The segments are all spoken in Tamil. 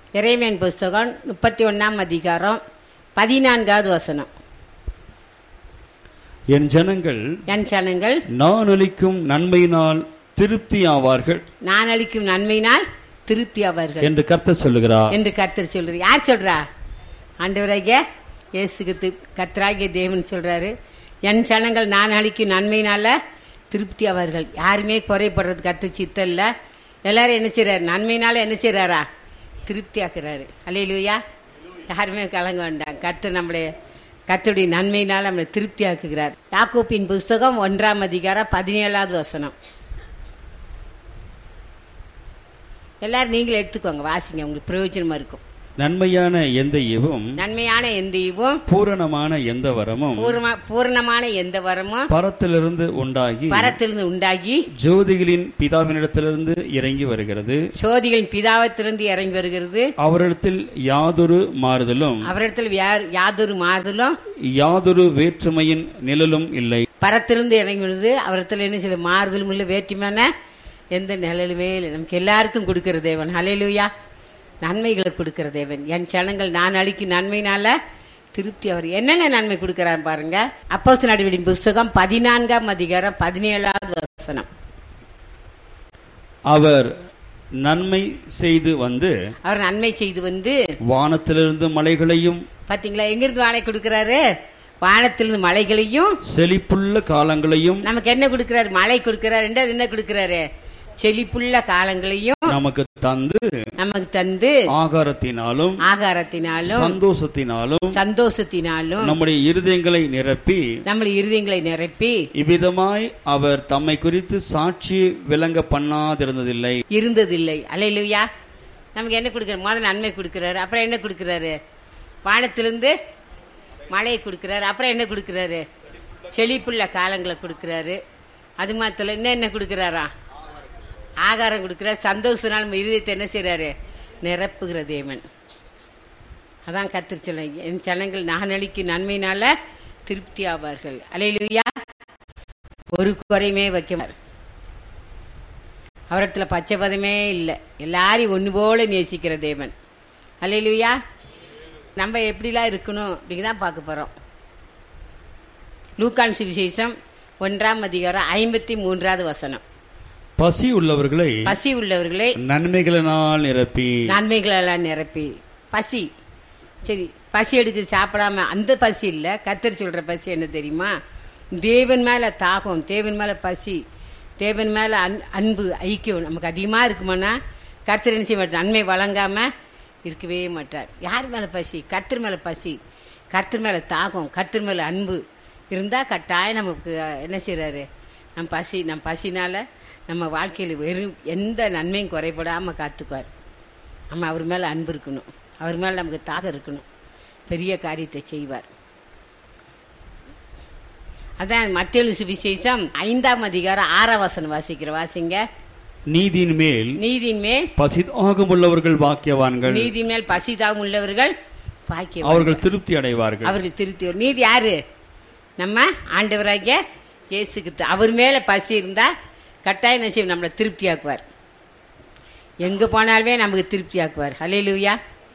இறைமையின் புஸ்தகம் முப்பத்தி ஒன்றாம் அதிகாரம் பதினான்காவது வசனம் என் ஜனங்கள் என் ஜனங்கள் நான் அளிக்கும் நன்மையினால் திருப்தி ஆவார்கள் நான் அளிக்கும் நன்மையினால் திருப்தி அவர்கள் என்று கர்த்தர் சொல்லுகிறார் என்று கர்த்தர் சொல்றாரு யார் சொல்றா ஆண்டவராகிய இயேசு கிறிஸ்து கர்த்தராகிய தேவன் சொல்றாரு என் ஜனங்கள் நான் அளிக்கும் நன்மையினால திருப்தி அவர்கள் யாருமே குறைப்படுறது கர்த்தர் சித்தம் இல்ல எல்லாரும் என்ன செய்றாரு நன்மையினால என்ன செய்றாரா திருப்தி ஆக்குறாரு அல்லையிலுயா யாருமே கலங்க வேண்டாம் கர்த்தர் நம்மளுடைய கர்த்தருடைய நன்மையினால் நம்மளை திருப்தி ஆக்குகிறார் யாக்கோப்பின் புஸ்தகம் ஒன்றாம் அதிகாரம் பதினேழாவது வசனம் எல்லாரும் நீங்களே எடுத்துக்கோங்க வாசிங்க உங்களுக்கு பிரயோஜனமா இருக்கும் நன்மையான எந்த ஈவும் நன்மையான எந்த ஈவும் பூரணமான எந்த வரமும் பூர்ண பூரணமான எந்த வரமும் பரத்திலிருந்து உண்டாகி பரத்திலிருந்து உண்டாகி ஜோதிகளின் பிதாவினிடத்திலிருந்து இறங்கி வருகிறது சோதிகளின் பிதாவத்திலிருந்து இறங்கி வருகிறது அவரிடத்தில் யாதொரு மாறுதலும் அவரிடத்தில் யார் யாதொரு மாறுதலும் யாதொரு வேற்றுமையின் நிழலும் இல்லை பரத்திலிருந்து இறங்கி வருது அவரிடத்தில் என்ன சில மாறுதலும் இல்லை வேற்றுமையான எந்த நிழலுமே இல்லை நமக்கு எல்லாருக்கும் கொடுக்கிற தேவன் ஹalleluya நன்மைகளை கொடுக்கிற தேவன் என் சனங்கள் நான் அளிக்கும் நன்மைனால திருப்தி அவர் என்னென்ன நன்மை கொடுக்கிறார் பாருங்க அப்போஸ் நடவடின் புஸ்தகம் பதினான்காம் அதிகாரம் பதினேழாவது வசனம் அவர் நன்மை செய்து வந்து அவர் நன்மை செய்து வந்து வானத்திலிருந்து மலைகளையும் பாத்தீங்களா எங்கிருந்து வாழை கொடுக்கிறாரு வானத்திலிருந்து மலைகளையும் செழிப்புள்ள காலங்களையும் நமக்கு என்ன கொடுக்கிறாரு மழை கொடுக்கிறாரு ரெண்டாவது என்ன கொடுக்கிறாரு செழிப்புள்ள காலங்களையும் நமக்கு தந்து நமக்கு தந்து ஆகாரத்தினாலும் ஆகாரத்தினாலும் சந்தோஷத்தினாலும் சந்தோஷத்தினாலும் நம்முடைய இருதயங்களை நிரப்பி நம்மளை இருதயங்களை நிரப்பி இவ்விதமாய் அவர் தம்மை குறித்து சாட்சி விளங்க பண்ணாதிருந்ததில்லை இருந்ததில்லை அலையிலுயா நமக்கு என்ன கொடுக்கிறார் முதல்ல நன்மை கொடுக்கிறாரு அப்புறம் என்ன கொடுக்கிறாரு வானத்திலிருந்து மழையை கொடுக்கிறாரு அப்புறம் என்ன கொடுக்கிறாரு செழிப்புள்ள காலங்களை கொடுக்கிறாரு அது மாத்திரம் இன்னும் என்ன கொடுக்கிறாரா ஆகாரம் கொடுக்கிறார் சந்தோஷனால் நம்ம இருதயத்தை என்ன செய்றாரு நிரப்புகிற தேவன் அதான் கத்திரி சொல்ல என் ஜனங்கள் நான் அளிக்கும் நன்மையினால திருப்தி ஆவார்கள் அலையிலுயா ஒரு குறையுமே வைக்க மாட்டார். அவரிடத்துல பச்சைபதமே இல்லை எல்லாரையும் ஒன்று போல நேசிக்கிற தேவன் அல்லையிலுயா நம்ம எப்படிலாம் இருக்கணும் அப்படின்னு தான் பார்க்க போகிறோம் லூக்கான் சுவிசேஷம் ஒன்றாம் அதிகாரம் ஐம்பத்தி மூன்றாவது வசனம் பசி உள்ளவர்களை பசி உள்ளவர்களை நன்மைகளினால் நிரப்பி நன்மைகளெல்லாம் நிரப்பி பசி சரி பசி எடுத்து சாப்பிடாம அந்த பசி இல்லை கத்தரி சொல்ற பசி என்ன தெரியுமா தேவன் மேல தாகம் தேவன் மேல பசி தேவன் மேல அன் அன்பு ஐக்கியம் நமக்கு அதிகமாக இருக்குமானா கர்த்தர் என்ன செய்ய மாட்டார் நன்மை வழங்காம இருக்கவே மாட்டார் யார் மேல பசி கர்த்தர் மேல பசி கர்த்தர் மேல தாகம் கர்த்தர் மேல அன்பு இருந்தால் கட்டாயம் நமக்கு என்ன செய்றாரு நம்ம பசி நம்ம பசினால நம்ம வாழ்க்கையில் வெறும் எந்த நன்மையும் குறைபடாமல் காத்துக்குவார் நம்ம அவர் மேலே அன்பு இருக்கணும் அவர் மேலே நமக்கு தாகம் இருக்கணும் பெரிய காரியத்தை செய்வார் அதான் மத்திய சுவிசேஷம் ஐந்தாம் அதிகாரம் ஆறாம் வசனம் வாசிக்கிற வாசிங்க நீதியின் மேல் நீதியின் மேல் பசிதாகம் உள்ளவர்கள் பாக்கியவான்கள் நீதி மேல் பசி தாகம் உள்ளவர்கள் பாக்கியம் அவர்கள் திருப்தி அடைவார்கள் அவர்கள் திருத்தி நீதி யாரு நம்ம ஆண்டவராகிய இயேசு கிறிஸ்து அவர் மேல பசி இருந்தா கட்டாயம் என்ன செய்யும் நம்மளை திருப்தி ஆக்குவார் எங்க போனாலுமே நமக்கு திருப்தி ஆக்குவார் ஹalleluya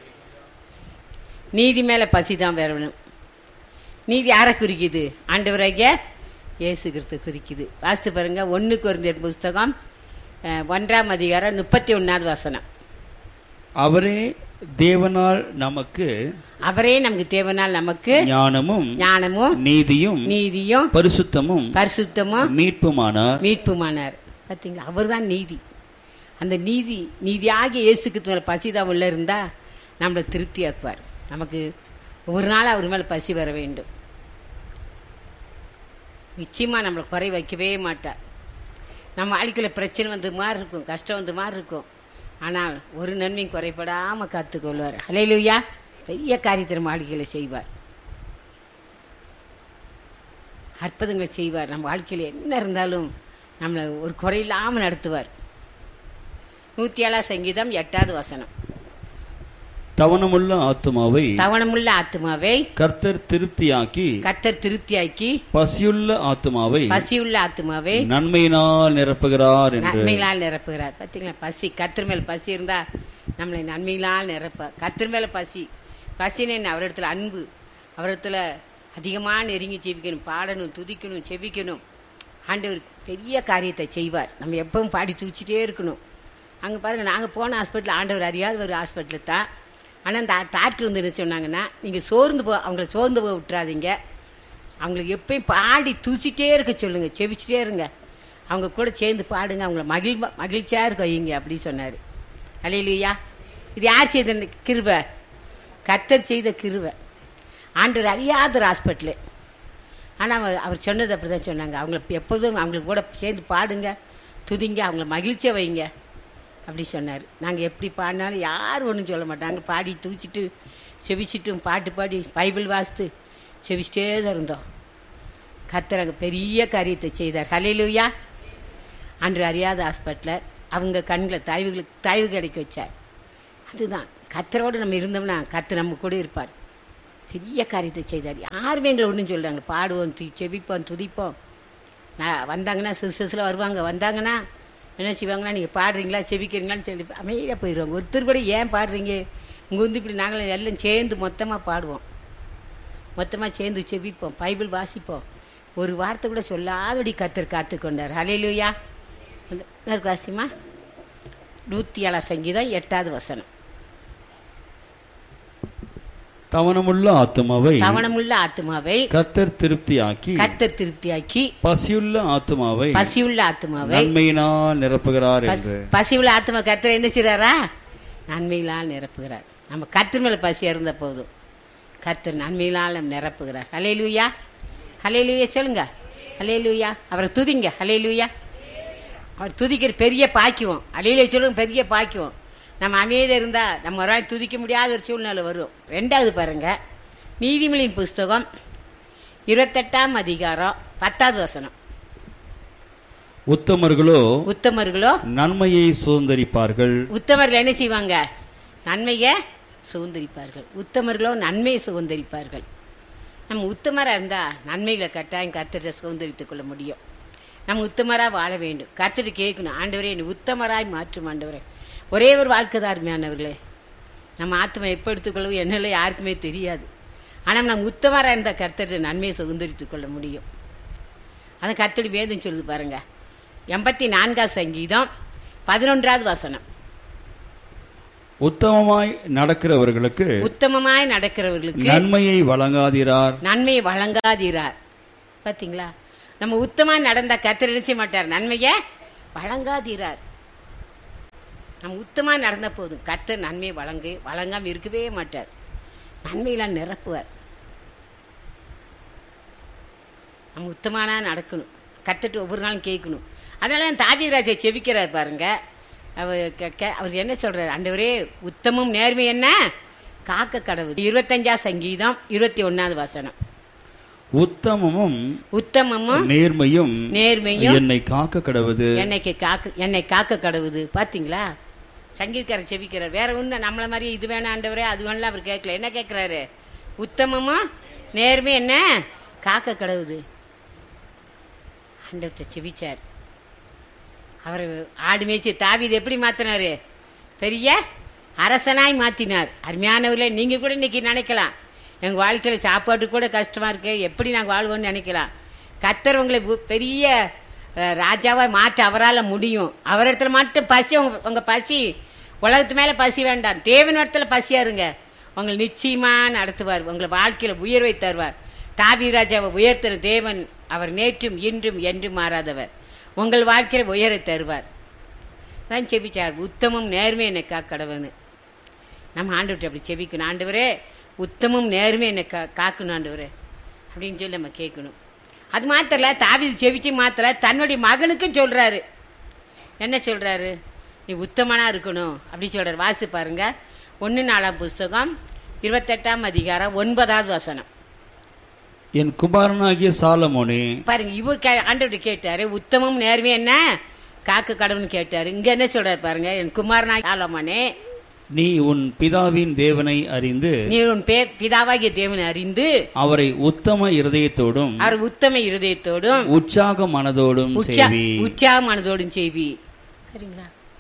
நீதி மேல பசி தான் வரணும் நீதி யாரை குறிக்குது ஆண்டவராகிய இயேசு கிறிஸ்து குறிக்குது வாசித்து பாருங்க ஒன்றுக்கு ஒரு புஸ்தகம் அஹ், ஒன்றாம் அதிகாரம் முப்பத்தி ஒன்றாவது வசனம் அவரே தேவனால் நமக்கு அவரே நமக்கு தேவனால் நமக்கு ஞானமும் ஞானமும் நீதியும் நீதியும் பரிசுத்தமும் பரிசுத்தமும் மீட்புமானார் மீட்புமானார் பார்த்தீங்களா அவர்தான் நீதி அந்த நீதி நீதியாகிய இயேசுக்கு மேலே பசிதான் உள்ள இருந்தா நம்மளை திருப்தியாக்குவார் நமக்கு ஒரு நாள் அவர் மேலே பசி வர வேண்டும் நிச்சயமா நம்மளை குறை வைக்கவே மாட்டார் நம்ம வாழ்க்கையில் பிரச்சனை வந்து மாதிரி இருக்கும் கஷ்டம் வந்து மாதிரி இருக்கும் ஆனால் ஒரு நன்மையும் குறைபடாமல் காத்துக்கொள்வார் ஹalleluya பெரிய காரியத்தை நம்ம வாழ்க்கையில் செய்வார் அற்புதங்களை செய்வார் நம்ம வாழ்க்கையில் என்ன இருந்தாலும் நம்மளை ஒரு குறையில்லாமல் நடத்துவார் நூற்றி ஏழாம் சங்கீதம் எட்டாவது வசனம் தவணமுள்ள ஆத்துமாவை தவணமுள்ள ஆத்மாவை கர்த்தர் திருப்தியாக்கி கத்தர் திருப்தியாக்கி பசியுள்ள ஆத்துமாவை பசியுள்ள ஆத்மாவை நன்மையினால் நிரப்புகிறார் என்று நன்மைகளால் நிரப்புகிறார் பார்த்தீங்களா பசி கத்தர் மேல் பசி இருந்தா நம்மளை நன்மையினால் நிரப்ப கத்திர மேலே பசி பசின்னு என்ன அவரிடத்துல அன்பு அவரிடத்துல அதிகமாக நெருங்கி ஜெபிக்கணும் பாடணும் துதிக்கணும் செபிக்கணும் ஆண்டவர் பெரிய காரியத்தை செய்வார் நம்ம எப்பவும் பாடி தூச்சிட்டே இருக்கணும் அங்கே பாருங்கள் நாங்கள் போன ஹாஸ்பிட்டல் ஆண்டவர் அறியாத ஒரு ஹாஸ்பிட்டல் தான் ஆனால் அந்த டாக்டர் வந்து என்ன சொன்னாங்கன்னா நீங்கள் சோர்ந்து போ அவங்கள சோர்ந்து போக விட்டுறாதீங்க அவங்களுக்கு எப்பயும் பாடி தூச்சிட்டே இருக்க சொல்லுங்க செவிச்சிட்டே இருங்க அவங்க கூட சேர்ந்து பாடுங்க அவங்கள மகிழ் மகிழ்ச்சியாக இருக்க வைங்க அப்படி சொன்னார் அலையிலுயா இது யார் செய்த கிருபை கத்தர் செய்த கிருபை ஆண்டவர் அறியாத ஒரு ஹாஸ்பிட்டலு ஆனால் அவர் அவர் சொன்னது அப்படி தான் சொன்னாங்க அவங்கள எப்போதும் அவங்களுக்கு கூட சேர்ந்து பாடுங்க துதிங்க அவங்கள மகிழ்ச்சியாக வைங்க அப்படி சொன்னார் நாங்கள் எப்படி பாடினாலும் யாரும் ஒன்றும் சொல்ல மாட்டாங்க பாடி தூச்சிட்டு செவிச்சிட்டும் பாட்டு பாடி பைபிள் வாசித்து செவிச்சிட்டே தான் இருந்தோம் கர்த்தர் அங்கே பெரிய காரியத்தை செய்தார் ஹலையிலுயா அன்று அறியாத ஹாஸ்பிட்டலில் அவங்க கண்களை தாய்வுகளுக்கு தாய்வு கிடைக்க வச்சார் அதுதான் கத்தரோடு நம்ம இருந்தோம்னா கத்து நம்ம கூட இருப்பார் பெரிய காரியத்தை செய்தார் யாருமே எங்களை ஒன்றும் சொல்கிறாங்க பாடுவோம் தி செபிப்போம் துதிப்போம் நான் வந்தாங்கன்னா சிறுசில் வருவாங்க வந்தாங்கன்னா என்ன செய்வாங்கன்னா நீங்கள் பாடுறீங்களா செபிக்கிறீங்களான்னு சொல்லி அமைதியாக போயிடுவாங்க ஒருத்தர் கூட ஏன் பாடுறீங்க இங்கே வந்து இப்படி நாங்களும் எல்லாம் சேர்ந்து மொத்தமாக பாடுவோம் மொத்தமாக சேர்ந்து செபிப்போம் பைபிள் வாசிப்போம் ஒரு வார்த்தை கூட சொல்லாதபடி கத்தர் காத்து கொண்டார் ஹலையிலுயா வாசிமா நூற்றி ஏழாம் சங்கீதம் எட்டாவது வசனம் தவணமுள்ள ஆத்துமாவை கவனமுள்ள ஆத்மாவை கத்தர் திருப்தியாக்கி கத்தர் திருப்தியாக்கி பசியுள்ள ஆத்துமாவை பசியுள்ள ஆத்மாவை நன்மையினால் நிரப்புகிறார் என்று பசியுள்ள ஆத்மா கத்தர் என்ன செய்றாரா நன்மையிலால் நிரப்புகிறார் நம்ம கத்தர் மேல பசி இருந்த போதும் கத்தர் நன்மையிலால் நம்ம நிரப்புகிறார் ஹலேலூயா ஹலேலூயா சொல்லுங்க ஹலேலூயா அவரை துதிங்க ஹலேலூயா அவர் துதிக்கிற பெரிய பாக்கியம் அலையில சொல்லுங்க பெரிய பாக்கியம் நம்ம அமைதியாக இருந்தால் நம்ம ஒரு நாள் துதிக்க முடியாத ஒரு சூழ்நிலை வரும் ரெண்டாவது பாருங்க நீதிமொழியின் புஸ்தகம் இருபத்தெட்டாம் அதிகாரம் பத்தாவது வசனம் உத்தமர்களோ உத்தமர்களோ நன்மையை சுதந்தரிப்பார்கள் உத்தமர்கள் என்ன செய்வாங்க நன்மையை சுதந்திரிப்பார்கள் உத்தமர்களோ நன்மையை சுதந்திரிப்பார்கள் நம்ம உத்தமராக இருந்தால் நன்மைகளை கட்டாயம் கர்த்தரை சுதந்திரித்துக் கொள்ள முடியும் நம்ம உத்தமராக வாழ வேண்டும் கர்த்தரை கேட்கணும் ஆண்டவரே என்னை உத்தமராய் மாற்றும் ஆண்டவரே ஒரே ஒரு வாழ்க்கை தான் அருமையானவர்களே நம்ம ஆத்மா எப்போ எடுத்துக்கொள்ளவும் என்னல யாருக்குமே தெரியாது ஆனால் நம்ம உத்தமராக இருந்தால் கர்த்தரை நன்மையை சுதந்திரித்துக் கொள்ள முடியும் அதை கர்த்தடி வேதம் சொல்லுது பாருங்க எண்பத்தி நான்காவது சங்கீதம் பதினொன்றாவது வசனம் உத்தமமாய் நடக்கிறவர்களுக்கு உத்தமமாய் நடக்கிறவர்களுக்கு நன்மையை வழங்காதிரார் நன்மையை வழங்காதீரார் பாத்தீங்களா நம்ம உத்தமா நடந்தா கத்தர் நினைச்ச மாட்டார் நன்மையை வழங்காதீரார் நம்ம உத்தமா நடந்த போதும் கத்தர் நன்மையை வழங்கு வழங்காம இருக்கவே மாட்டார் நன்மையெல்லாம் நிரப்புவார் நம்ம உத்தமானா நடக்கணும் கத்துட்டு ஒவ்வொரு நாளும் கேட்கணும் அதனால தான் தாவிராஜை செவிக்கிறார் பாருங்க அவர் கே- கே- அவர் என்ன சொல்றாரு ஆண்டவரே உத்தமும் நேர்மை என்ன காக்க கடவுள் இருபத்தஞ்சா சங்கீதம் இருபத்தி ஒன்னாவது வசனம் உத்தமமும் உத்தமமும் நேர்மையும் நேர்மையும் என்னை காக்க கடவுது என்னைக்கு காக்க என்னை காக்க கடவுது பாத்தீங்களா சங்கீதக்காரர் செபிக்கிறார் வேற ஒண்ணு நம்மள மாதிரி இது வேணாம் ஆண்டவரே அது வேணாம் அவர் கேட்கல என்ன கேட்கிறாரு உத்தமமும் நேர்மை என்ன காக்க கடவுது ஆண்டவர்கிட்ட செபிச்சார் அவர் ஆடு மேய்ச்சி தாவீது எப்படி மாத்தினாரு பெரிய அரசனாய் மாத்தினார் அருமையானவர்களே நீங்க கூட இன்னைக்கு நினைக்கலாம் எங்க வாழ்க்கையில சாப்பாடு கூட கஷ்டமா இருக்கு எப்படி நாங்க வாழ்வோம்னு நினைக்கலாம் கத்தர் உங்களை பு- பெரிய அஹ், ராஜாவா மாற்ற அவரால முடியும் அவர் இடத்துல மட்டும் பசி உங்க உங்க பசி உலகத்து மேல பசி வேண்டாம் தேவன் இடத்துல பசியா இருங்க உங்களை நிச்சயமா நடத்துவார் உங்களை வாழ்க்கையில உயர்வை தருவார் தாவி ராஜாவை உயர்த்துற தேவன் அவர் நேற்றும் இன்றும் என்றும் மாறாதவர் உங்கள் வாழ்க்கையில உயரை தருவார் தான் செபிச்சார் உத்தமம் நேர்மை என்னை காக்கடவனு நம்ம ஆண்டவர்கிட்ட அப்படி செபிக்கணும் ஆண்டவரே உத்தமம் நேர்மை என்னை கா காக்கணும் ஆண்டவரே அப்படின்னு சொல்லி நம்ம கேட்கணும் அது மாத்திரல தாவிது செவிச்சு மாத்திர தன்னுடைய மகனுக்கும் சொல்றாரு என்ன சொல்றாரு நீ உத்தமனா இருக்கணும் அப்படி சொல்றாரு வாசி பாருங்க ஒன்று நாலாம் புஸ்தகம் இருபத்தெட்டாம் அதிகாரம் ஒன்பதாவது வசனம் என் குமாரனாகிய சாலமோனே பாருங்க இவர் கே ஆண்டவர்கிட்ட கேட்டாரு உத்தமம் நேர்மை என்ன காக்க கடவுள்னு கேட்டாரு இங்க என்ன சொல்றாரு பாருங்க என் குமாரனா ஆலமானே நீ உன் பிதாவின் தேவனை அறிந்து நீ உன் பேர் பிதாவாகிய தேவனை அறிந்து அவரை உத்தம இருதயத்தோடும் அவர் உத்தம இருதயத்தோடும் உற்சாக மனதோடும் உச்சா சேவி உற்சாகமானதோடும் செய்வி சரிங்களா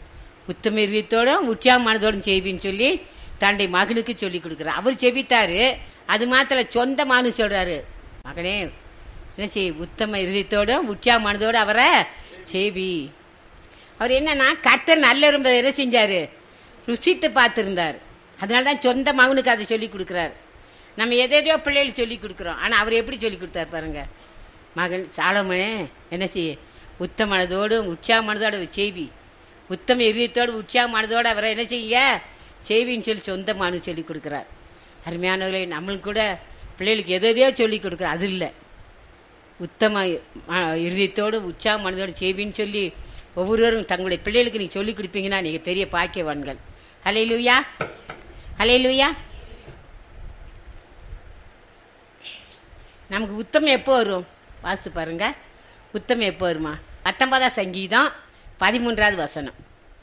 உத்தம இதயத்தோடும் உற்சாகமானதோடும் செய்வின்னு சொல்லி தன்னுடைய மகனுக்கு சொல்லி கொடுக்குறார் அவர் செபித்தாரு அது மாத்திர சொந்த மகனு சொல்றாரு மகனே என்ன செய் உத்தம இதயத்தோடும் உற்சாகமானதோடு அவரை செய்வி அவர் என்னன்னா கர்த்தர் நல்ல இருந்ததை என்ன செஞ்சாரு ருசித்து பார்த்துருந்தார் அதனால தான் சொந்த மகனுக்கு அதை சொல்லி கொடுக்குறாரு நம்ம எதையோ பிள்ளைகளுக்கு சொல்லி கொடுக்குறோம் ஆனால் அவர் எப்படி சொல்லி கொடுத்தாரு பாருங்க மகன் சாலமனே என்ன செய்ய உத்தம மனதோடு உற்சாக மனதோட செய்வி உத்தம இதயத்தோடு உற்சாக மனதோடு அவரை என்ன செய்ய செய்வின்னு சொல்லி சொந்த மனு சொல்லி கொடுக்குறார் அருமையானவர்களை நம்மளுக்கு கூட பிள்ளைகளுக்கு எதையோ சொல்லி கொடுக்குறோம் அது இல்லை உத்தம ம- இருதயத்தோடு உற்சாக மனதோடு செய்வின்னு சொல்லி ஒவ்வொருவரும் தங்களுடைய பிள்ளைகளுக்கு நீங்கள் சொல்லி கொடுப்பீங்கன்னா நீங்கள் பெரிய பாக்கியவான்கள் ஹலே லூயா ஹலே லூயா நமக்கு உத்தமம் எப்போ வரும் வாசித்து பாருங்க உத்தமம் எப்போ வருமா பத்தொன்பதாம் சங்கீதம் பதிமூன்றாவது வசனம்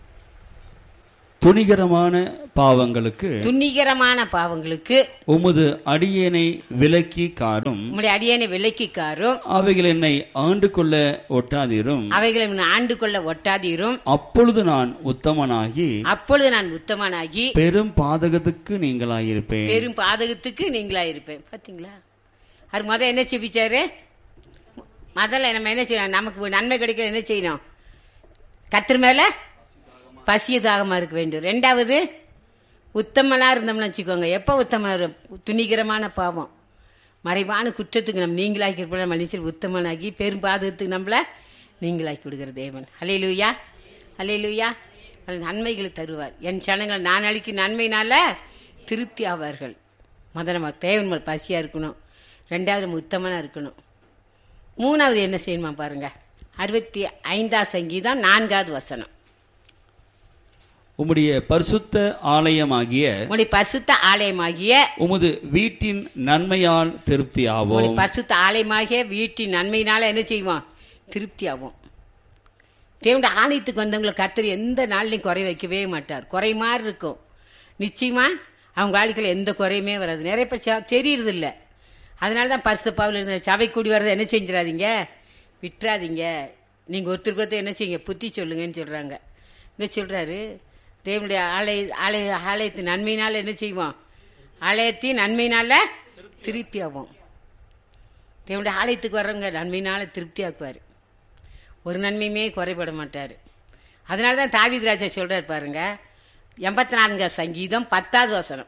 துணிகரமான பாவங்களுக்கு துணிகரமான பாவங்களுக்கு உமது அடியேனை விலக்கி காரும் உம்முடைய அடியனை விலக்கிக்காரும் அவைகள் என்னை ஆண்டு கொள்ள ஒட்டாதிரும் அவைகளை உன்னை ஆண்டு கொள்ள ஒட்டாதீரும் அப்பொழுது நான் உத்தமனாகி அப்பொழுது நான் உத்தமனாகி பெரும் பாதகத்துக்கு நீங்களாயிருப்பேன் பெரும் பாதகத்துக்கு நீங்களா இருப்பேன் பாத்தீங்களா அவர் முத என்ன செபிச்சாரு முதல்ல நம்ம என்ன செய்யணும் நமக்கு நன்மை கிடைக்க என்ன செய்யணும் கத்திர மேல பசிய தாகமா இருக்க வேண்டும் ரெண்டாவது உத்தமனா இருந்தோம்னு வச்சுக்கோங்க எப்போ உத்தம துணிகரமான பாவம் மறைவான குற்றத்துக்கு நம்ம நீங்களாக்கி இருப்போம் மனுஷன் உத்தமனாகி பெரும் பாதகத்துக்கு நம்மள நீங்களாக்கி விடுகிற தேவன் அலே லூயா அலே லூயா நன்மைகளை தருவார் என் சனங்கள் நான் அளிக்கும் நன்மையினால திருப்தி ஆவார்கள் முத நம்ம தேவன் மேல் பசியா இருக்கணும் ரெண்டாவது நம்ம உத்தமனா இருக்கணும் மூணாவது என்ன செய்யணுமா பாருங்க அறுபத்தி ஐந்தாம் சங்கீதம் நான்காவது வசனம் உம்முடைய பரிசுத்த ஆலயமாகிய உங்களுடைய பரிசுத்த ஆலயமாகிய உமது வீட்டின் நன்மையால் திருப்தி உங்களுடைய ஆவோம் பரிசுத்த ஆலயமாகிய வீட்டின் நன்மையினால என்ன செய்வோம் திருப்தி ஆகும் தேவனுடைய ஆலயத்துக்கு வந்தவங்களை கர்த்தர் எந்த நாள்லையும் குறை வைக்கவே மாட்டார் குறை மாதிரி இருக்கும் நிச்சயமா அவங்க வாழ்க்கையில் எந்த குறையுமே வராது நிறைய பேர் ச- தெரியறது இல்ல அதனால தான் பரிசுத்த பாவில் இருந்த சபை கூடி வர்றதை என்ன செஞ்சிடாதீங்க விட்டுறாதீங்க நீங்கள் ஒருத்தருக்கு ஒருத்தர் என்ன செய்யுங்க புத்தி சொல்லுங்கன்னு சொல்கிறாங்க இங்கே சொல்கிறாரு தேவனுடைய ஆலய ஆலய ஆலயத்தின் நன்மையினால என்ன செய்வோம் ஆலயத்தின் நன்மையினால திருப்தி ஆகும் தேவனுடைய ஆலயத்துக்கு வர்றவங்க நன்மையினால திருப்தி ஆக்குவார் ஒரு நன்மையுமே குறைபட மாட்டார் அதனால தான் தாவீது ராஜா சொல்றார் பாருங்க எண்பத்தி நான்காம் சங்கீதம் பத்தாவது வசனம்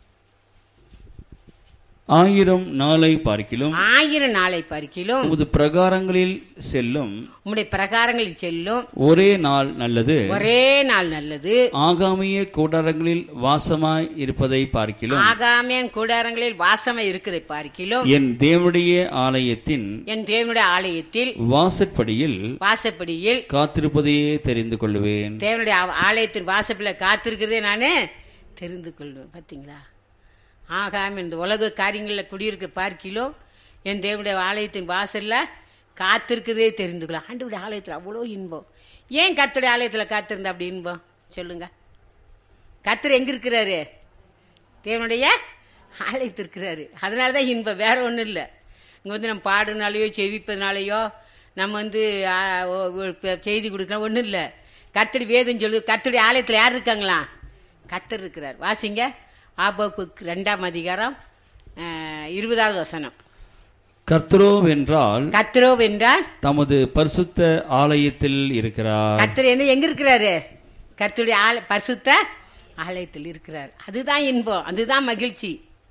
ஆயிரம் நாளை பார்க்கிலும் ஆயிரம் நாளை பறிக்கிலும் உமது பிரகாரங்களில் செல்லும் உம்முடைய பிரகாரங்களில் செல்லும் ஒரே நாள் நல்லது ஒரே நாள் நல்லது ஆகாமிய கூடாரங்களில் வாசமாய் இருப்பதை பார்க்கிலும் ஆகாமியன் கூடாரங்களில் வாசமை இருக்கிறதை பார்க்கிலும் என் தேவனுடைய ஆலயத்தின் என் தேவனுடைய ஆலயத்தில் வாசற்படியில் வாசப்படியில் காத்திருப்பதையே தெரிந்து கொள்வேன் தேவனுடைய ஆ- ஆலயத்தின் வாசப்பில் காத்திருக்கிறதே நான் தெரிந்து கொள்வேன் பார்த்தீங்களா ஆகாம இந்த உலக காரியங்களில் குடியிருக்க பார்க்கிலோ என் தேவனுடைய ஆலயத்தின் வாசலில் காத்திருக்கிறதே தெரிந்து கொள்ள ஆண்டவுடைய ஆலயத்தில் அவ்வளோ இன்பம் ஏன் கர்த்தருடைய ஆலயத்தில் காத்திருந்தா அப்படி இன்பம் சொல்லுங்க கர்த்தர் எங்க இருக்கிறாரு தேவனுடைய ஆலயத்தில் இருக்கிறாரு அதனால தான் இன்பம் வேற ஒன்றும் இல்லை இங்கே வந்து நம்ம பாடுனாலேயோ செவிப்பதுனாலேயோ நம்ம வந்து ஆ, ஓ- ஓ- இப்ப செய்தி கொடுக்கலாம் ஒன்றும் இல்லை கத்தடி வேதம் சொல்லு கத்தடி ஆலயத்தில் யார் இருக்காங்களா கத்தர் இருக்கிறார் வாசிங்க ஆபோப்பு ரெண்டாம் அதிகாரம் ஆ, இருபதாவது வசனம் கர்த்தரோவென்றால் கத்தரோ வென்றால் தமது பரிசுத்த ஆலயத்தில் இருக்கிறார் கர்த்தர் என்ன எங்க இருக்கிறாரு கர்த்தருடைய ஆல பரிசுத்த ஆலயத்தில் இருக்கிறார் அதுதான் இன்பம் அதுதான் மகிழ்ச்சி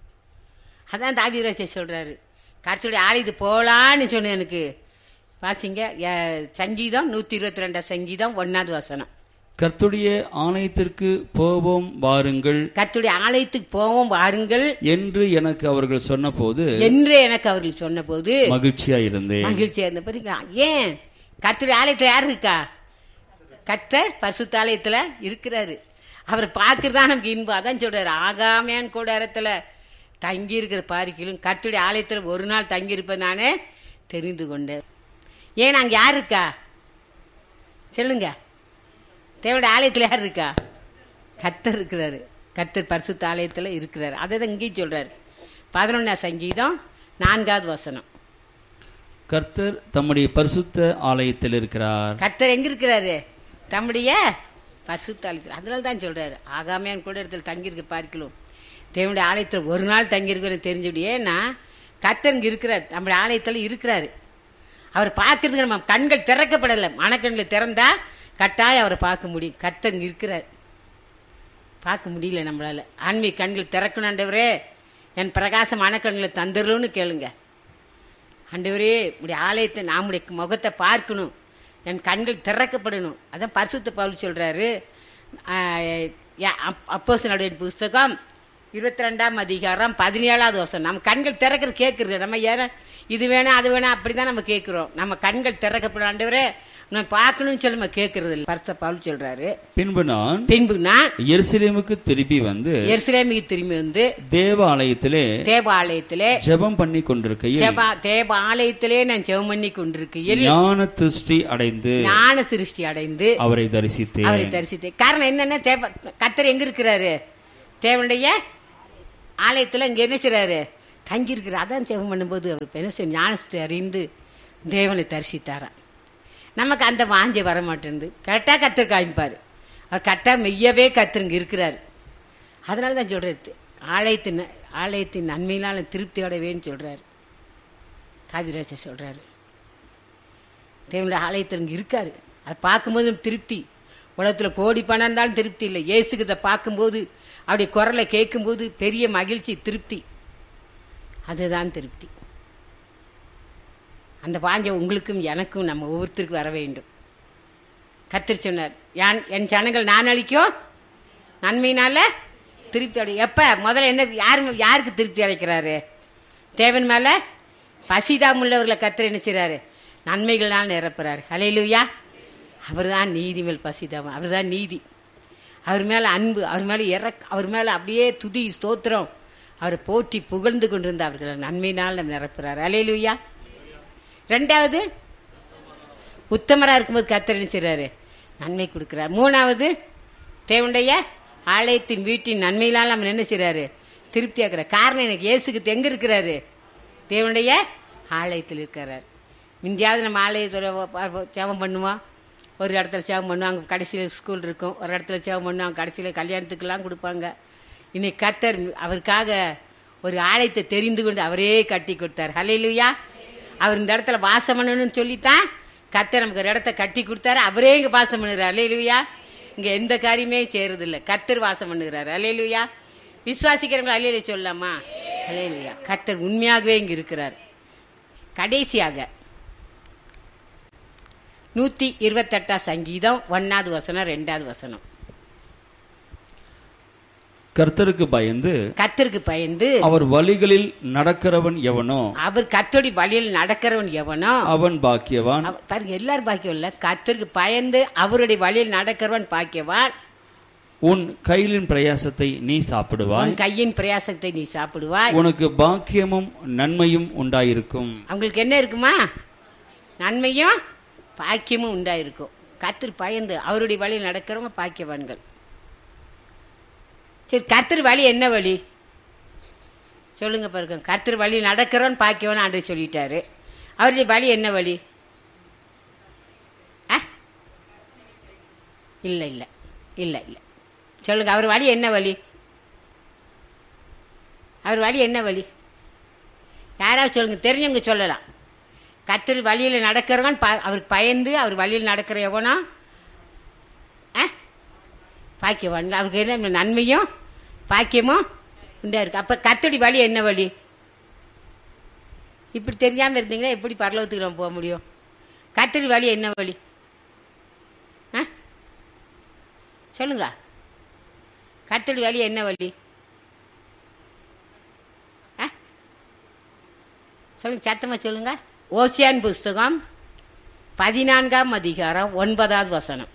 அதான் தாவிராஜா சொல்றாரு கர்த்தருடைய ஆலயத்து போலான்னு சொன்னேன் எனக்கு வாசிங்க எ- சங்கீதம் நூத்தி இருபத்தி ரெண்டாம் சங்கீதம் ஒன்னாவது வசனம் கர்த்துடைய ஆலயத்திற்கு போவோம் வாருங்கள் கர்த்தருடைய ஆலயத்துக்கு போவோம் வாருங்கள் என்று எனக்கு அவர்கள் சொன்னபோது என்று எனக்கு அவர்கள் சொன்னபோது மகிழ்ச்சியா இருந்தேன் மகிழ்ச்சியா இருந்த பாத்தீங்களா ஏன் கர்த்தருடைய ஆலயத்துல யார் இருக்கா கர்த்தர் பரிசுத்த ஆலயத்துல இருக்கிறாரு அவர் பார்க்கறதா நமக்கு இன்பம் அதான் சொல்றாரு ஆகாமியான் கூடாரத்துல தங்கி இருக்கிற பாரிக்கிலும் கர்த்தருடைய ஆலயத்துல ஒரு நாள் தங்கி இருப்பேன் நானே தெரிந்து கொண்டேன் ஏன் அங்க யார் இருக்கா சொல்லுங்க தேவனுடைய ஆலயத்துல யார் இருக்கா கர்த்தர் இருக்கிறாரு கர்த்தர் பரிசுத்த ஆலயத்துல இருக்கிறாரு அதை தான் இங்கேயும் சொல்றாரு பதினொன்னாம் சங்கீதம் நான்காவது வசனம் கர்த்தர் தம்முடைய பரிசுத்த ஆலயத்தில் இருக்கிறார் கர்த்தர் எங்க இருக்கிறாரு தம்முடைய பரிசுத்த ஆலயத்தில் அதனால தான் சொல்றாரு ஆகாமையான் கூட இடத்துல தங்கியிருக்கு பார்க்கலாம் தேவனுடைய ஆலயத்தில் ஒரு நாள் தங்கியிருக்குன்னு தெரிஞ்சுடு ஏன்னா கத்தருங்க இருக்கிறார் நம்முடைய ஆலயத்தில் இருக்கிறாரு அவர் பார்க்கறதுக்கு நம்ம கண்கள் திறக்கப்படலை மனக்கண்கள் திறந்தா கட்டாயம் அவரை பார்க்க முடியும் கத்தருங்க இருக்கிறார் பார்க்க முடியல நம்மளால ஆன்மீக கண்கள் திறக்கணும் ஆண்டவரே என் பிரகாசம் மனக்கண்களை தந்துடலும்னு கேளுங்க ஆண்டவரே உடைய ஆலயத்தை நாமுடைய முகத்தை பார்க்கணும் என் கண்கள் திறக்கப்படணும் அதான் பரிசுத்த பவுல் சொல்றாரு அப்போசனுடைய புஸ்தகம் இருபத்தி ரெண்டாம் அதிகாரம் பதினேழாவது வருஷம் நம்ம கண்கள் திறக்கிறது கேட்குறது நம்ம ஏன் இது வேணாம் அது வேணாம் அப்படிதான் நம்ம கேட்குறோம் நம்ம கண்கள் திறக்கப்படும் ஆண்டவரே நம்ம பார்க்கணும்னு சொல்லி நம்ம கேட்கறது இல்லை பரிசுத்த பவுல் சொல்றாரு பின்பு நான் பின்பு நான் எருசலேமுக்கு திரும்பி வந்து எருசலேமுக்கு திரும்பி வந்து தேவாலயத்திலே தேவாலயத்திலே ஜெபம் பண்ணி கொண்டிருக்கையில் ஜெபா தேவ ஆலயத்திலே நான் ஜெபம் பண்ணி கொண்டிருக்கையில் ஞான திருஷ்டி அடைந்து ஞான திருஷ்டி அடைந்து அவரை தரிசித்தேன் அவரை தரிசித்தேன் காரணம் என்னன்னா தேவ கத்தர் எங்க இருக்கிறாரு தேவனுடைய ஆலயத்துல இங்க என்ன செய்றாரு தங்கி இருக்கிறார் அதான் ஜெபம் பண்ணும்போது அவர் என்ன செய்ய ஞானத்தை அறிந்து தேவனை தரிசித்தாராம் நமக்கு அந்த வாஞ்சை வர மாட்டேங்குது கரெக்டாக கத்தர் காமிப்பார் அவர் கரெக்டாக மெய்யவே கத்தருங்க இருக்கிறார் அதனால தான் சொல்றாரு ஆலயத்தின் ஆலயத்தின் நன்மையினால திருப்தி அடைவேன்னு சொல்றாரு காவிராஜர் சொல்றாரு தேவனுடைய ஆலயத்தில் இங்கே இருக்காரு அதை பார்க்கும்போது நமக்கு திருப்தி உலகத்தில் கோடி பணம் இருந்தாலும் திருப்தி இல்லை இயேசுக்கு இதை பார்க்கும்போது அப்படி குரலை கேட்கும்போது பெரிய மகிழ்ச்சி திருப்தி அதுதான் திருப்தி அந்த வாஞ்சை உங்களுக்கும் எனக்கும் நம்ம ஒவ்வொருத்தருக்கும் வர வேண்டும் கத்திரி சொன்னார் யான் என் ஜனங்கள் நான் அளிக்கும் நன்மையினால திருப்தி அடை எப்போ முதல்ல என்ன யாரு யாருக்கு திருப்தி அடைக்கிறாரு தேவன் மேலே பசிதாம் உள்ளவர்களை கத்திர என்ன செய்றாரு நன்மைகள்னால் நிரப்புறாரு ஹalleluya அவர் தான் நீதி மேல் பசிதாம் அவர் தான் நீதி அவர் மேலே அன்பு அவர் மேலே இறக் அவர் மேலே அப்படியே துதி ஸ்தோத்திரம் அவரை போற்றி புகழ்ந்து கொண்டிருந்த அவர்களை நன்மையினால் நம்ம நிரப்புறாரு ஹalleluya ரெண்டாவது உத்தமராக இருக்கும்போது கத்தர் என்ன செய்றாரு நன்மை கொடுக்குறார் மூணாவது தேவனுடைய ஆலயத்தின் வீட்டின் நன்மையினால் நம்ம என்ன செய்றாரு திருப்தி ஆக்குறார் காரணம் எனக்கு இயேசுக்கு எங்க இருக்கிறாரு தேவனுடைய ஆலயத்தில் இருக்கிறார் முந்தியாவது நம்ம ஆலயத்தோட சேவம் பண்ணுவோம் ஒரு இடத்துல சேவம் பண்ணுவோம் அங்கே கடைசியில் ஸ்கூல் இருக்கும் ஒரு இடத்துல சேவம் பண்ணுவோம் கடைசியில் கல்யாணத்துக்கெல்லாம் கொடுப்பாங்க இன்னைக்கு கத்தர் அவருக்காக ஒரு ஆலயத்தை தெரிந்து கொண்டு அவரே கட்டி கொடுத்தார் ஹalleluya அவர் இந்த இடத்துல வாசம் பண்ணணும்னு சொல்லித்தான் கத்தர் நமக்கு ஒரு இடத்த கட்டி கொடுத்தாரு அவரே இங்கே வாசம் பண்ணுறாரு அலையிலுயா இங்கே எந்த காரியமே செய்யறதில்ல கத்தர் வாசம் பண்ணுகிறாரு அலையிலுயா விசுவாசிக்கிறவங்க அலையில சொல்லலாமா அலையிலுயா கத்தர் உண்மையாகவே இங்கே இருக்கிறார் கடைசியாக நூற்றி இருபத்தெட்டாம் சங்கீதம் ஒன்னாவது வசனம் ரெண்டாவது வசனம் கர்த்தருக்கு பயந்து கத்தருக்கு பயந்து அவர் வழிகளில் நடக்கிறவன் எவனோ அவர் கத்தோடி வழியில் நடக்கிறவன் எவனோ அவன் பாக்கியவான் அவ- பாருங்க எல்லாரும் பாக்கியம் இல்ல கத்தருக்கு பயந்து அவருடைய வழியில் நடக்கிறவன் பாக்கியவான் உன் கையிலின் பிரயாசத்தை நீ சாப்பிடுவாய் உன் கையின் பிரயாசத்தை நீ சாப்பிடுவாய் உனக்கு பாக்கியமும் நன்மையும் உண்டாயிருக்கும் அவங்களுக்கு என்ன இருக்குமா நன்மையும் பாக்கியமும் உண்டாயிருக்கும் கத்தர் பயந்து அவருடைய வழியில் நடக்கிறவங்க பாக்கியவான்கள் சரி கர்த்தர் வழி என்ன வழி சொல்லுங்க பாருங்க கர்த்தர் வழி நடக்கிறவன் பாக்கியவன் ஆண்டு சொல்லிட்டாரு அவருடைய வழி என்ன வழி ஆ இல்லை இல்லை இல்லை இல்லை சொல்லுங்க அவர் வழி என்ன வழி அவர் வழி என்ன வழி யாராவது சொல்லுங்க தெரிஞ்சவங்க சொல்லலாம் கத்தர் வழியில் நடக்கிறவன் ப அவருக்கு பயந்து அவர் வழியில் நடக்கிற எவனோ ஆ பாக்கியவான் அவருக்கு என்ன நன்மையும் பாக்கியமும் உண்டா இருக்கு அப்போ கத்தடி வழி என்ன வழி இப்படி தெரியாமல் இருந்தீங்கன்னா எப்படி பரலோகத்துக்கு நம்ம போக முடியும் கத்தடி வழி என்ன வழி ஆ சொல்லுங்க கத்தடி வழி என்ன வழி ஆ சொல்லுங்க சத்தமாக சொல்லுங்க ஓசியான் புஸ்தகம் பதினான்காம் அதிகாரம் ஒன்பதாவது வசனம்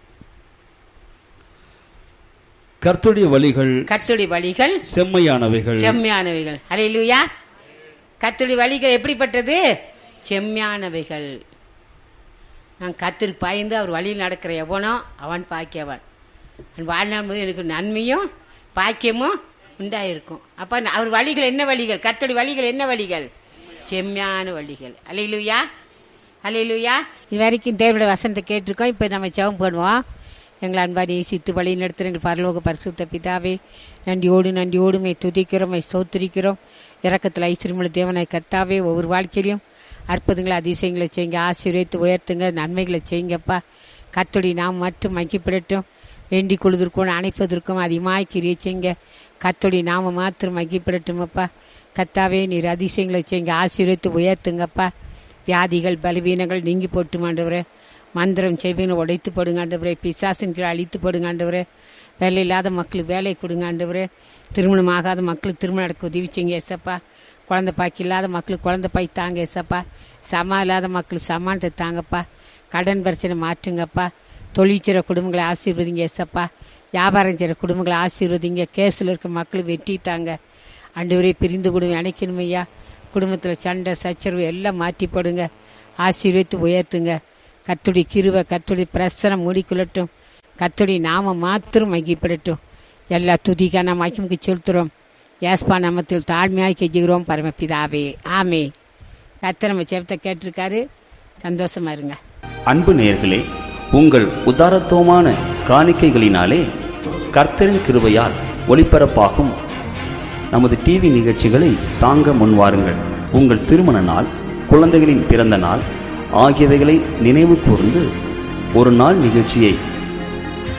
கர்த்தருடைய வழிகள் கத்துடைய வழிகள் செம்மையானவைகள் செம்மையானவைகள் ஹalleluya கத்துடைய வழிகள் எப்படிப்பட்டது செம்மையானவைகள் நான் கத்திரி பாய்ந்து அவர் வழியில் நடக்கிற எவனோ அவன் பாக்கியவன் அவன் வாழ்நாள் முழுவதும் எனக்கு நன்மையும் பாக்கியமும் உண்டாயிருக்கும் அப்போ அவர் வழிகள் என்ன வழிகள் கத்தடி வழிகள் என்ன வழிகள் செம்மையான வழிகள் அலையிலுயா அலையிலுயா இது வரைக்கும் தேவனுடைய வசனத்தை கேட்டிருக்கோம் இப்போ நம்ம ஜெபம் பண்ணுவோம் எங்களை அன்பாரி நேசித்து வழி நடத்துகிற எங்கள் பரலோக பரிசுத்த பிதாவே நன்றியோடு நன்றியோடுமை துதிக்கிறோம் மை சோத்திரிக்கிறோம் இறக்கத்தில் ஐஸ்வரியமுள்ள தேவனை கத்தாவே ஒவ்வொரு வாழ்க்கையிலையும் அற்புதங்களை அதிசயங்களை செய்யுங்க ஆசீர்வதித்து உயர்த்துங்க நன்மைகளை செய்யுங்கப்பா கத்தொடி நாம் மட்டும் மகிப்பிடட்டும் வேண்டிக் கொள்வதற்கும் அணைப்பதற்கும் அதிகமாய் கிரியை செய்யுங்க கத்தொடி நாம மாத்திரம் மகிப்பிடட்டும் அப்பா கத்தாவே நீர் அதிசயங்களை செய்யுங்க ஆசீர்வதித்து உயர்த்துங்கப்பா வியாதிகள் பலவீனங்கள் நீங்கி போட்டு ஆண்டவரே மந்திரம் செய்வீங்க உடைத்து போடுங்க ஆண்டவரே பிசாசின் கீழ் அழித்து போடுங்க ஆண்டவரே வேலை இல்லாத மக்களுக்கு வேலை கொடுங்க ஆண்டவரே திருமணம் ஆகாத மக்களுக்கு திருமணம் நடக்க உதவி செய்யுங்க ஏசப்பா குழந்தை பாக்கி இல்லாத மக்களுக்கு குழந்தை பாய் தாங்க ஏசப்பா சமா இல்லாத மக்களுக்கு சமானத்தை தாங்கப்பா கடன் பிரச்சனை மாற்றுங்கப்பா தொழில் செய்கிற குடும்பங்களை ஆசீர்வதிங்க ஏசப்பா வியாபாரம் செய்கிற குடும்பங்களை ஆசீர்வதிங்க கேஸில் இருக்க மக்கள் வெற்றி தாங்க ஆண்டவரே பிரிந்து குடும்பம் அணைக்கணும் ஐயா குடும்பத்தில் சண்டை சச்சரவு எல்லாம் மாற்றி போடுங்க ஆசீர்வதித்து உயர்த்துங்க கத்துடி கிருவை கத்துடி பிரசனம் மூடிக்கொள்ளட்டும் கத்துடி நாம மாத்திரம் மகிப்படட்டும் எல்லா துதிக்கான மகிமுக்கு செலுத்துகிறோம் ஏஸ்பா நாமத்தில் தாழ்மையாக கெஞ்சுகிறோம் பரமபிதாவே ஆமே கர்த்தர் நம்ம செவத்தை கேட்டிருக்காரு சந்தோஷமா இருங்க அன்பு நேயர்களே உங்கள் உதாரத்துவமான காணிக்கைகளினாலே கர்த்தரின் கிருபையால் ஒளிபரப்பாகும் நமது டிவி நிகழ்ச்சிகளை தாங்க முன்வாருங்கள் உங்கள் திருமண நாள் குழந்தைகளின் பிறந்த நாள் ஆகியவைகளை நினைவு கூர்ந்து ஒரு நாள் நிகழ்ச்சியை